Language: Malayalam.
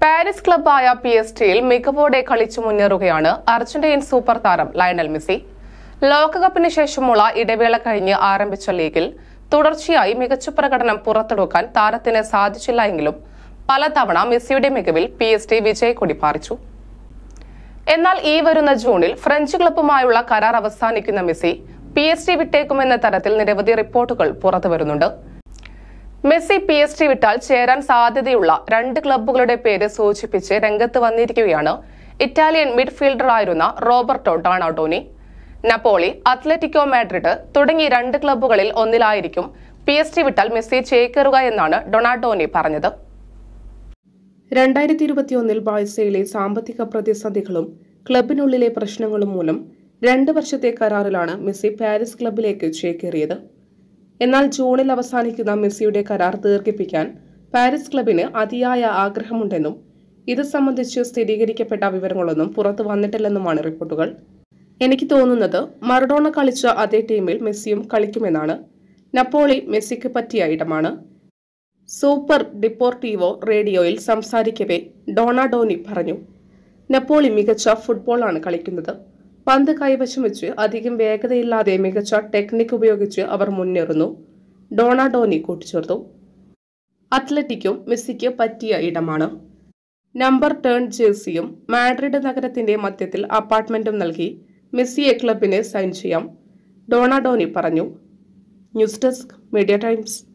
പാരീസ് ക്ലബായ പി എസ് ടിയിൽ മികവോടെ കളിച്ചു മുന്നേറുകയാണ് അർജന്റീൻ സൂപ്പർ താരം ലയണൽ മെസ്സി ലോകകപ്പിന് ശേഷമുള്ള ഇടവേള കഴിഞ്ഞ് ആരംഭിച്ച ലീഗിൽ തുടർച്ചയായി മികച്ച പ്രകടനം പുറത്തെടുക്കാൻ താരത്തിന് സാധിച്ചില്ല എങ്കിലും പലതവണ മെസ്സിയുടെ മികവിൽ പി എസ് ടി വിജയക്കൊടി പാറിച്ചു എന്നാൽ ഈ വരുന്ന ജൂണിൽ ഫ്രഞ്ച് ക്ലബ്ബുമായുള്ള കരാർ അവസാനിക്കുന്ന മെസ്സി പി എസ് ടി വിട്ടേക്കുമെന്ന തരത്തിൽ നിരവധി റിപ്പോർട്ടുകൾ പുറത്തുവരുന്നുണ്ട് മെസ്സി പി എസ് ടി വിട്ടാൽ ചേരാൻ സാധ്യതയുള്ള രണ്ട് ക്ലബ്ബുകളുടെ പേര് സൂചിപ്പിച്ച് രംഗത്ത് വന്നിരിക്കുകയാണ് ഇറ്റാലിയൻ മിഡ്ഫീൽഡറായിരുന്ന Roberto Donadoni Napoli Atletico Madrid തുടങ്ങി രണ്ട് ക്ലബ്ബുകളിൽ ഒന്നിലായിരിക്കും പി എസ് ടി വിട്ടാൽ മെസ്സി ചേക്കേറുക എന്നാണ് ഡൊണാഡോനി പറഞ്ഞത് രണ്ടായിരത്തി ഇരുപത്തിയൊന്നിൽ ബാഴ്സയിലെ സാമ്പത്തിക പ്രതിസന്ധികളും ക്ലബിനുള്ളിലെ പ്രശ്നങ്ങളും മൂലം രണ്ട് വർഷത്തെ കരാറിലാണ് മെസ്സി പാരീസ് ക്ലബിലേക്ക് ചേക്കേറിയത് എന്നാൽ ജൂണിൽ അവസാനിക്കുന്ന മെസ്സിയുടെ കരാർ ദീർഘിപ്പിക്കാൻ പാരീസ് ക്ലബിന് അതിയായ ആഗ്രഹമുണ്ടെന്നും ഇത് സംബന്ധിച്ച് സ്ഥിരീകരിക്കപ്പെട്ട വിവരങ്ങളൊന്നും പുറത്തു വന്നിട്ടില്ലെന്നുമാണ് റിപ്പോർട്ടുകൾ എനിക്ക് തോന്നുന്നത് മറഡോണ കളിച്ച അതേ ടീമിൽ മെസ്സിയും കളിക്കുമെന്നാണ് നപ്പോളി മെസ്സിക്ക് പറ്റിയ ഇടമാണ് സൂപ്പർ ഡിപ്പോർട്ടീവോ റേഡിയോയിൽ സംസാരിക്കവേ ഡോണാഡോനി പറഞ്ഞു നപ്പോളി മികച്ച ഫുട്ബോളാണ് കളിക്കുന്നത് പന്ത് കൈവശം വെച്ച് അധികം വേഗതയില്ലാതെ മികച്ച ടെക്നിക് ഉപയോഗിച്ച് അവർ മുന്നേറുന്നു ഡോണാഡോനി കൂട്ടിച്ചേർത്തു അത്ലറ്റിക്കും മെസ്സിക്ക് പറ്റിയ ഇടമാണ് നമ്പർ ടേൺ ജേഴ്സിയും മാഡ്രിഡ് നഗരത്തിന്റെ മധ്യത്തിൽ അപ്പാർട്ട്മെന്റും നൽകി മെസ്സിയെ ക്ലബിനെ സൈൻ ചെയ്യാം ഡോണാഡോനി പറഞ്ഞു ന്യൂസ് ഡെസ്ക് മീഡിയ ടൈംസ്